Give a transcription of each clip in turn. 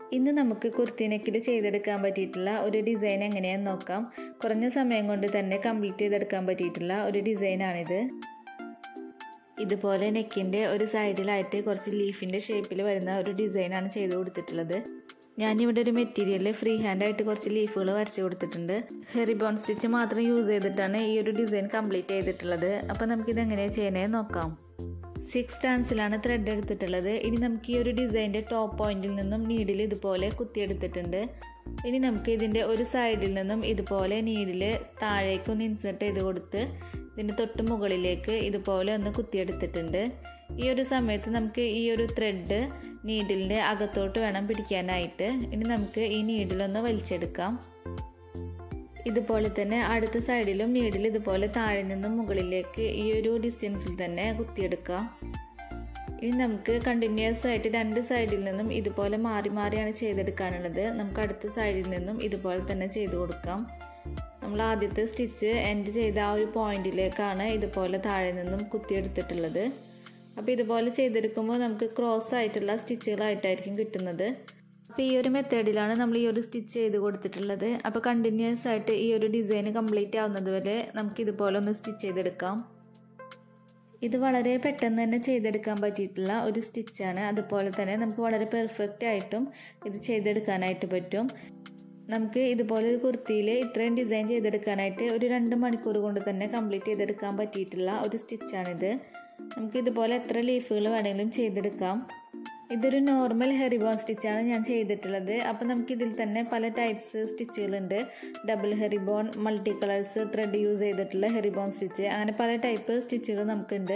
ഇന്ന് നമുക്ക് കുർത്തി നെക്കിൽ ചെയ്തെടുക്കാൻ പറ്റിയിട്ടുള്ള ഒരു ഡിസൈൻ എങ്ങനെയാണെന്ന് നോക്കാം കുറഞ്ഞ സമയം കൊണ്ട് തന്നെ കംപ്ലീറ്റ് ചെയ്തെടുക്കാൻ പറ്റിയിട്ടുള്ള ഒരു ഡിസൈനാണിത് ഇതുപോലെ നെക്കിൻ്റെ ഒരു സൈഡിലായിട്ട് കുറച്ച് ലീഫിൻ്റെ ഷേപ്പിൽ വരുന്ന ഒരു ഡിസൈനാണ് ചെയ്ത് കൊടുത്തിട്ടുള്ളത് ഞാനിവിടെ ഒരു മെറ്റീരിയലിൽ ഫ്രീ ഹാൻഡായിട്ട് കുറച്ച് ലീഫുകൾ വരച്ച് കൊടുത്തിട്ടുണ്ട് ഹെറിബോൺ സ്റ്റിച്ച് മാത്രം യൂസ് ചെയ്തിട്ടാണ് ഈ ഒരു ഡിസൈൻ കംപ്ലീറ്റ് ചെയ്തിട്ടുള്ളത് അപ്പോൾ നമുക്കിത് എങ്ങനെയാണ് ചെയ്യണേ നോക്കാം സിക്സ് ടേൺസിലാണ് ത്രെഡ് എടുത്തിട്ടുള്ളത് ഇനി നമുക്ക് ഈ ഒരു ഡിസൈൻ്റെ ടോപ്പ് പോയിന്റിൽ നിന്നും നീഡിൽ ഇതുപോലെ കുത്തിയെടുത്തിട്ടുണ്ട് ഇനി നമുക്ക് ഇതിൻ്റെ ഒരു സൈഡിൽ നിന്നും ഇതുപോലെ നീഡിൽ താഴേക്കൊന്ന് ഇൻസേർട്ട് ചെയ്ത് കൊടുത്ത് ഇതിൻ്റെ തൊട്ട് മുകളിലേക്ക് ഇതുപോലെ ഒന്ന് കുത്തിയെടുത്തിട്ടുണ്ട് ഈ ഒരു സമയത്ത് നമുക്ക് ഈ ഒരു ത്രെഡ് നീഡിലിൻ്റെ അകത്തോട്ട് വേണം പിടിക്കാനായിട്ട് ഇനി നമുക്ക് ഈ നീഡിലൊന്ന് വലിച്ചെടുക്കാം ഇതുപോലെ തന്നെ അടുത്ത സൈഡിലും നീഡിൽ ഇതുപോലെ താഴെ നിന്നും മുകളിലേക്ക് ഈ ഒരു ഡിസ്റ്റൻസിൽ തന്നെ കുത്തിയെടുക്കാം ഇനി നമുക്ക് കണ്ടിന്യൂസ് ആയിട്ട് രണ്ട് സൈഡിൽ നിന്നും ഇതുപോലെ മാറി മാറിയാണ് ചെയ്തെടുക്കാനുള്ളത് നമുക്ക് അടുത്ത സൈഡിൽ നിന്നും ഇതുപോലെ തന്നെ ചെയ്ത് കൊടുക്കാം നമ്മൾ ആദ്യത്തെ സ്റ്റിച്ച് എൻഡ് ചെയ്ത ആ ഒരു പോയിന്റിലേക്കാണ് ഇതുപോലെ താഴെ നിന്നും കുത്തിയെടുത്തിട്ടുള്ളത് അപ്പോൾ ഇതുപോലെ ചെയ്തെടുക്കുമ്പോൾ നമുക്ക് ക്രോസ് ആയിട്ടുള്ള സ്റ്റിച്ചുകളായിട്ടായിരിക്കും കിട്ടുന്നത് അപ്പോൾ ഈ ഒരു മെത്തേഡിലാണ് നമ്മൾ ഈ ഒരു സ്റ്റിച്ച് ചെയ്ത് കൊടുത്തിട്ടുള്ളത് അപ്പോൾ കണ്ടിന്യൂസ് ആയിട്ട് ഈ ഒരു ഡിസൈൻ കംപ്ലീറ്റ് ആവുന്നത് വരെ നമുക്ക് ഇതുപോലെ ഒന്ന് സ്റ്റിച്ച് ചെയ്തെടുക്കാം ഇത് വളരെ പെട്ടെന്ന് തന്നെ ചെയ്തെടുക്കാൻ പറ്റിയിട്ടുള്ള ഒരു സ്റ്റിച്ചാണ് അതുപോലെ തന്നെ നമുക്ക് വളരെ പെർഫെക്റ്റ് ആയിട്ടും ഇത് ചെയ്തെടുക്കാനായിട്ട് പറ്റും നമുക്ക് ഇതുപോലെ ഒരു കുർത്തിയിൽ ഇത്രയും ഡിസൈൻ ചെയ്തെടുക്കാനായിട്ട് ഒരു രണ്ട് മണിക്കൂർ കൊണ്ട് തന്നെ കംപ്ലീറ്റ് ചെയ്തെടുക്കാൻ പറ്റിയിട്ടുള്ള ഒരു സ്റ്റിച്ചാണിത് നമുക്ക് ഇതുപോലെ എത്ര ലീഫുകൾ വേണമെങ്കിലും ചെയ്തെടുക്കാം ഇതൊരു നോർമൽ ഹെറിബോൺ സ്റ്റിച്ചാണ് ഞാൻ ചെയ്തിട്ടുള്ളത് അപ്പോൾ നമുക്ക് ഇതിൽ തന്നെ പല ടൈപ്സ് സ്റ്റിച്ചുകളുണ്ട് double herringbone multi colours thread use ചെയ്തിട്ടുള്ള ഹെറിബോൺ സ്റ്റിച്ച് അങ്ങനെ പല ടൈപ്പ് സ്റ്റിച്ചുകൾ നമുക്കുണ്ട്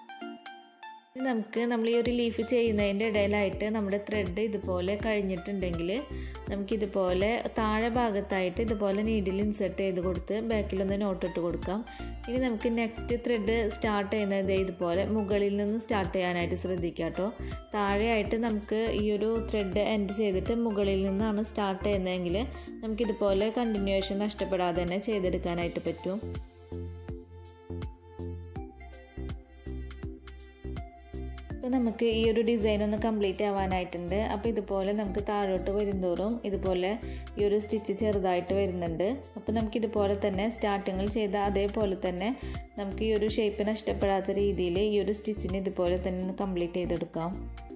നമുക്ക് നമ്മൾ ഈ ഒരു ലീഫ് ചെയ്യുന്നതിൻ്റെ ഇടയിലായിട്ട് നമ്മുടെ ത്രെഡ് ഇതുപോലെ കഴിഞ്ഞിട്ടുണ്ടെങ്കിൽ നമുക്കിതുപോലെ താഴെ ഭാഗത്തായിട്ട് ഇതുപോലെ നീഡിൽ ഇൻസെർട്ട് ചെയ്ത് കൊടുത്ത് ബാക്കിലൊന്ന് നോട്ട് ഇട്ട് കൊടുക്കാം ഇനി നമുക്ക് നെക്സ്റ്റ് ത്രെഡ് സ്റ്റാർട്ട് ചെയ്യുന്നത് ഇതുപോലെ മുകളിൽ നിന്ന് സ്റ്റാർട്ട് ചെയ്യാനായിട്ട് ശ്രദ്ധിക്കുക കേട്ടോ താഴെയായിട്ട് നമുക്ക് ഈ ഒരു ത്രെഡ് എൻഡ് ചെയ്തിട്ട് മുകളിൽ നിന്നാണ് സ്റ്റാർട്ട് ചെയ്യുന്നതെങ്കിൽ നമുക്കിതുപോലെ കണ്ടിന്യൂവേഷൻ നഷ്ടപ്പെടാതെ തന്നെ ചെയ്തെടുക്കാനായിട്ട് പറ്റും അപ്പോൾ നമുക്ക് ഈ ഒരു ഡിസൈൻ ഒന്ന് കംപ്ലീറ്റ് ആവാനായിട്ടുണ്ട് അപ്പോൾ ഇതുപോലെ നമുക്ക് താഴോട്ട് വരുന്തോറും ഇതുപോലെ ഈ ഒരു സ്റ്റിച്ച് ചെറുതായിട്ട് വരുന്നുണ്ട് അപ്പോൾ നമുക്ക് ഇതുപോലെ തന്നെ സ്റ്റാർട്ടിങ്ങിൽ ചെയ്ത അതേപോലെ തന്നെ നമുക്ക് ഈ ഒരു ഷേപ്പ് നഷ്ടപ്പെടാത്ത രീതിയിൽ ഈ ഒരു സ്റ്റിച്ചിന് ഇതുപോലെ തന്നെ ഒന്ന് കംപ്ലീറ്റ് ചെയ്തെടുക്കാം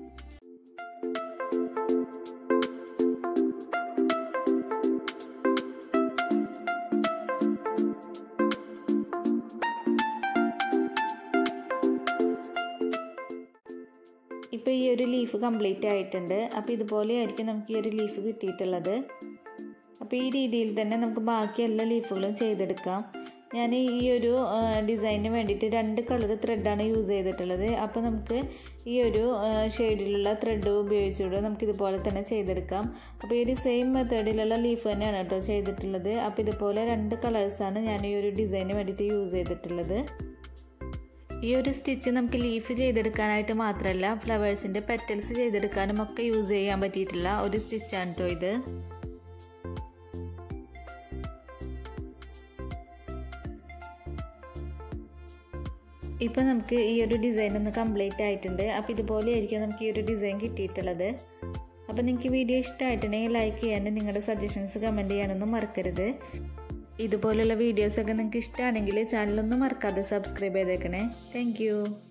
ഇപ്പോൾ ഈ ഒരു ലീഫ് കംപ്ലീറ്റ് ആയിട്ടുണ്ട് അപ്പോൾ ഇതുപോലെ ആയിരിക്കും നമുക്ക് ഈ ഒരു ലീഫ് കിട്ടിയിട്ടുള്ളത് അപ്പോൾ ഈ രീതിയിൽ തന്നെ നമുക്ക് ബാക്കി എല്ലാ ലീഫുകളും ചെയ്തെടുക്കാം ഞാൻ ഈ ഒരു ഡിസൈനിന് വേണ്ടിയിട്ട് രണ്ട് കളർ ത്രെഡാണ് യൂസ് ചെയ്തിട്ടുള്ളത് അപ്പോൾ നമുക്ക് ഈ ഒരു ഷെയ്ഡിലുള്ള ത്രെഡ് ഉപയോഗിച്ചുകൊണ്ട് നമുക്ക് ഇതുപോലെ തന്നെ ചെയ്തെടുക്കാം അപ്പോൾ ഈ ഒരു സെയിം മെത്തേഡിലുള്ള ലീഫ് തന്നെയാണ് കേട്ടോ ചെയ്തിട്ടുള്ളത് അപ്പോൾ ഇതുപോലെ രണ്ട് കളേഴ്സാണ് ഞാൻ ഈ ഒരു ഡിസൈനിന് വേണ്ടിയിട്ട് യൂസ് ചെയ്തിട്ടുള്ളത് ഈ ഒരു സ്റ്റിച്ച് നമുക്ക് ലീഫ് ചെയ്തെടുക്കാനായിട്ട് മാത്രമല്ല ഫ്ലവേഴ്സിൻ്റെ പെറ്റൽസ് ചെയ്തെടുക്കാനും ഒക്കെ യൂസ് ചെയ്യാൻ പറ്റിയിട്ടുള്ള ഒരു സ്റ്റിച്ചാണ് കേട്ടോ ഇത് ഇപ്പോൾ നമുക്ക് ഈ ഒരു ഡിസൈൻ ഒന്ന് കംപ്ലീറ്റ് ആയിട്ടുണ്ട് അപ്പോൾ ഇതുപോലെ ആയിരിക്കും നമുക്ക് ഈ ഒരു ഡിസൈൻ കിട്ടിയിട്ടുള്ളത് അപ്പോൾ നിങ്ങൾക്ക് വീഡിയോ ഇഷ്ടമായിട്ടുണ്ടെങ്കിൽ ലൈക്ക് ചെയ്യാനും നിങ്ങളുടെ സജഷൻസ് കമൻറ്റ് ചെയ്യാനൊന്നും മറക്കരുത് ഇതുപോലുള്ള വീഡിയോസൊക്കെ നിങ്ങൾക്ക് ഇഷ്ടമാണെങ്കിൽ ചാനലൊന്നും മറക്കാതെ സബ്സ്ക്രൈബ് ചെയ്തേക്കണേ താങ്ക്